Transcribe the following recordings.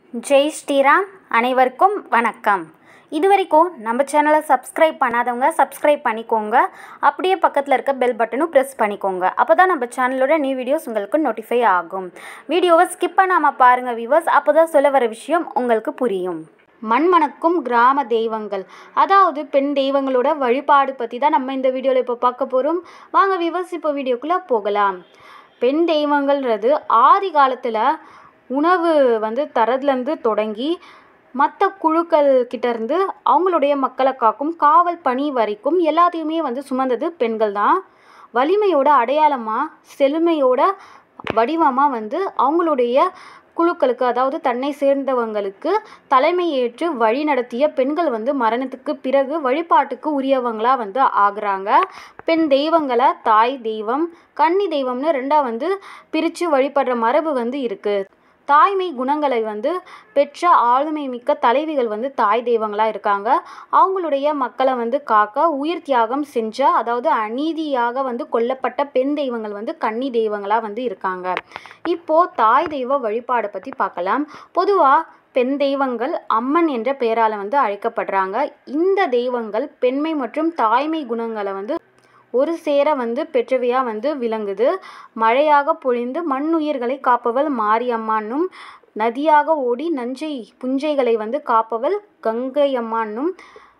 ஜெய் ஸ்ரீராம் அனைவருக்கும் வணக்கம் இது வரைக்கும் நம்ம சேனலை சப்ஸ்கிரைப் பண்ணாதவங்க சப்ஸ்கிரைப் பண்ணிக்கோங்க அப்படியே பக்கத்தில் இருக்க பெல் பட்டனும் ப்ரெஸ் பண்ணிக்கோங்க அப்போ தான் நம்ம சேனலோட நியூ வீடியோஸ் உங்களுக்கு நோட்டிஃபை ஆகும் வீடியோவை ஸ்கிப் பண்ணாமல் பாருங்கள் வியூவர்ஸ் அப்போ தான் சொல்ல வர விஷயம் உங்களுக்கு புரியும் மண்மணக்கும் கிராம தெய்வங்கள் அதாவது பெண் தெய்வங்களோட வழிபாடு பற்றி தான் நம்ம இந்த வீடியோவில் இப்போ பார்க்க போகிறோம் வாங்க வியூவர்ஸ் இப்போ வீடியோக்குள்ளே போகலாம் பெண் தெய்வங்கள்ன்றது ஆதி காலத்தில் உணவு வந்து தரதுலேருந்து தொடங்கி மற்ற குழுக்கள் கிட்ட இருந்து அவங்களுடைய மக்களை காக்கும் காவல் பணி வரைக்கும் எல்லாத்தையுமே வந்து சுமந்தது பெண்கள் தான் வலிமையோட அடையாளமாக செழுமையோட வடிவமாக வந்து அவங்களுடைய குழுக்களுக்கு அதாவது தன்னை சேர்ந்தவங்களுக்கு தலைமை ஏற்று வழி நடத்திய பெண்கள் வந்து மரணத்துக்கு பிறகு வழிபாட்டுக்கு உரியவங்களா வந்து ஆகுறாங்க பெண் தெய்வங்களை தாய் தெய்வம் கன்னி தெய்வம்னு ரெண்டாக வந்து பிரித்து வழிபடுற மரபு வந்து இருக்குது தாய்மை குணங்களை வந்து பெற்ற ஆளுமை மிக்க தலைவிகள் வந்து தாய் தெய்வங்களாக இருக்காங்க அவங்களுடைய மக்களை வந்து காக்க உயிர் தியாகம் செஞ்ச அதாவது அநீதியாக வந்து கொல்லப்பட்ட பெண் தெய்வங்கள் வந்து கன்னி தெய்வங்களாக வந்து இருக்காங்க இப்போது தாய் தெய்வ வழிபாடை பற்றி பார்க்கலாம் பொதுவாக பெண் தெய்வங்கள் அம்மன் என்ற பெயரால் வந்து அழைக்கப்படுறாங்க இந்த தெய்வங்கள் பெண்மை மற்றும் தாய்மை குணங்களை வந்து ஒரு சேர வந்து பெற்றவையாக வந்து விளங்குது மழையாக பொழிந்து மண்ணுயிர்களை காப்பவள் மாரியம்மானும் நதியாக ஓடி நஞ்சை புஞ்சைகளை வந்து காப்பவள் கங்கையம்மானும்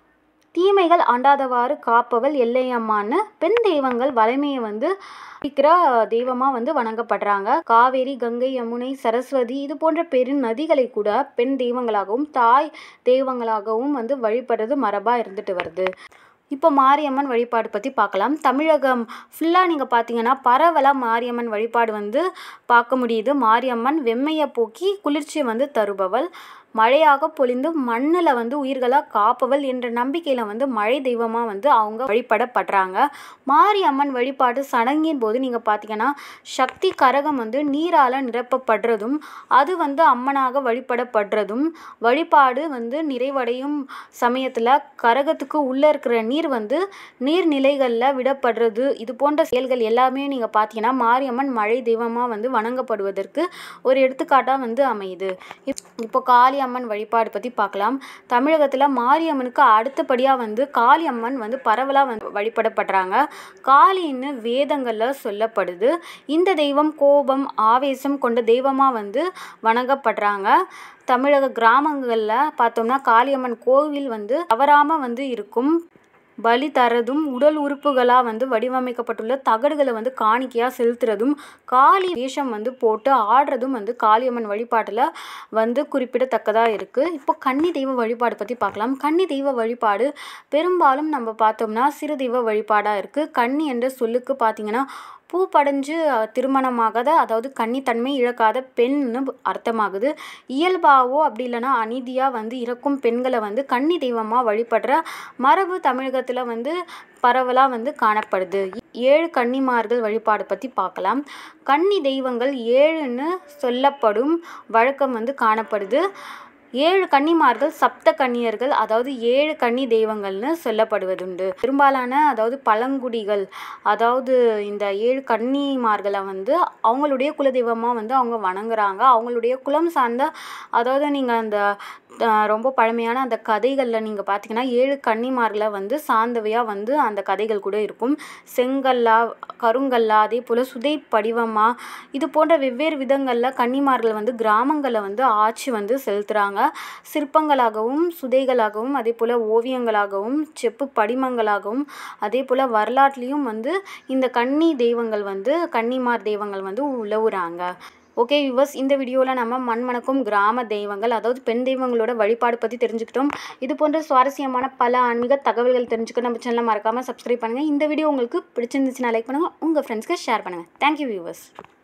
தீமைகள் ஆண்டாதவாறு காப்பவள் எல்லையம்மான்னு பெண் தெய்வங்கள் வலிமையை வந்து இருக்கிற தெய்வமாக வந்து வணங்கப்படுறாங்க காவேரி கங்கை யமுனை சரஸ்வதி இது போன்ற பெரு நதிகளை கூட பெண் தெய்வங்களாகவும் தாய் தெய்வங்களாகவும் வந்து வழிபடுறது மரபாக இருந்துட்டு வருது இப்போ மாரியம்மன் வழிபாடு பற்றி பார்க்கலாம் தமிழகம் ஃபுல்லாக நீங்கள் பார்த்தீங்கன்னா பரவலாக மாரியம்மன் வழிபாடு வந்து பார்க்க முடியுது மாரியம்மன் வெம்மையை போக்கி குளிர்ச்சியை வந்து தருபவள் மழையாக பொழிந்து மண்ணில் வந்து உயிர்களாக காப்பவள் என்ற நம்பிக்கையில் வந்து மழை தெய்வமாக வந்து அவங்க வழிபடப்படுறாங்க மாரியம்மன் வழிபாடு சடங்கின் போது நீங்கள் பார்த்தீங்கன்னா சக்தி கரகம் வந்து நீரால் நிரப்பப்படுறதும் அது வந்து அம்மனாக வழிபடப்படுறதும் வழிபாடு வந்து நிறைவடையும் சமயத்தில் கரகத்துக்கு உள்ளே இருக்கிற நீர் வந்து நீர்நிலைகளில் விடப்படுறது இது போன்ற செயல்கள் எல்லாமே நீங்கள் பார்த்தீங்கன்னா மாரியம்மன் மழை தெய்வமாக வந்து வணங்கப்படுவதற்கு ஒரு எடுத்துக்காட்டாக வந்து அமையுது இப்போ காளி அம்மன் வழிபாடு பற்றி பார்க்கலாம் தமிழகத்தில் மாரியம்மனுக்கு அடுத்தபடியாக வந்து காளி அம்மன் வந்து பரவலாக வந்து வழிபடப்படுறாங்க காளின்னு வேதங்களில் சொல்லப்படுது இந்த தெய்வம் கோபம் ஆவேசம் கொண்ட தெய்வமாக வந்து வணங்கப்படுறாங்க தமிழக கிராமங்களில் பார்த்தோம்னா காளியம்மன் கோவில் வந்து தவறாமல் வந்து இருக்கும் பலி தரதும் உடல் உறுப்புகளாக வந்து வடிவமைக்கப்பட்டுள்ள தகடுகளை வந்து காணிக்கையாக செலுத்துறதும் காளி வேஷம் வந்து போட்டு ஆடுறதும் வந்து காளியம்மன் வழிபாட்டில் வந்து குறிப்பிடத்தக்கதாக இருக்குது இப்போ கன்னி தெய்வ வழிபாடு பற்றி பார்க்கலாம் கன்னி தெய்வ வழிபாடு பெரும்பாலும் நம்ம பார்த்தோம்னா சிறு தெய்வ வழிபாடாக இருக்குது கன்னி என்ற சொல்லுக்கு பார்த்திங்கன்னா பூ படைஞ்சு திருமணமாகாத அதாவது கன்னித்தன்மை இழக்காத பெண்னு அர்த்தமாகுது இயல்பாவோ அப்படி இல்லைன்னா அநீதியாக வந்து இறக்கும் பெண்களை வந்து கன்னி தெய்வமாக வழிபடுற மரபு தமிழகத்தில் வந்து பரவலாக வந்து காணப்படுது ஏழு கன்னிமார்கள் வழிபாடு பற்றி பார்க்கலாம் கன்னி தெய்வங்கள் ஏழுன்னு சொல்லப்படும் வழக்கம் வந்து காணப்படுது ஏழு கன்னிமார்கள் சப்த கன்னியர்கள் அதாவது ஏழு கன்னி தெய்வங்கள்னு சொல்லப்படுவதுண்டு பெரும்பாலான அதாவது பழங்குடிகள் அதாவது இந்த ஏழு கன்னிமார்களை வந்து அவங்களுடைய குலதெய்வமாக வந்து அவங்க வணங்குறாங்க அவங்களுடைய குலம் சார்ந்த அதாவது நீங்கள் அந்த ரொம்ப பழமையான அந்த கதைகளில் நீங்கள் பார்த்தீங்கன்னா ஏழு கன்னிமார்களை வந்து சார்ந்தவையாக வந்து அந்த கதைகள் கூட இருக்கும் செங்கல்லா கருங்கல்லா அதே போல் சுதை படிவமாக இது போன்ற வெவ்வேறு விதங்களில் கன்னிமார்கள் வந்து கிராமங்களில் வந்து ஆட்சி வந்து செலுத்துகிறாங்க சிற்பங்களாகவும் சுதைகளாகவும் அதே போல் ஓவியங்களாகவும் செப்பு படிமங்களாகவும் அதே போல் வரலாற்றுலேயும் வந்து இந்த கன்னி தெய்வங்கள் வந்து கன்னிமார் தெய்வங்கள் வந்து உழவுறாங்க ஓகே விவர்ஸ் இந்த வீடியோவில் நம்ம மண்மணக்கும் கிராம தெய்வங்கள் அதாவது பெண் தெய்வங்களோட வழிபாடு பற்றி தெரிஞ்சுக்கிட்டோம் இது போன்ற சுவாரஸ்யமான பல ஆன்மீக தகவல்கள் தெரிஞ்சுக்க நம்ம சேனலை மறக்காமல் சப்ஸ்கிரைப் பண்ணுங்கள் இந்த வீடியோ உங்களுக்கு பிடிச்சிருந்துச்சுன்னா லைக் பண்ணுங்கள் உங்கள் ஃப்ரெண்ட்ஸ்க்கு ஷேர் பண்ணுங்கள் தேங்க்யூ வியூவர்ஸ்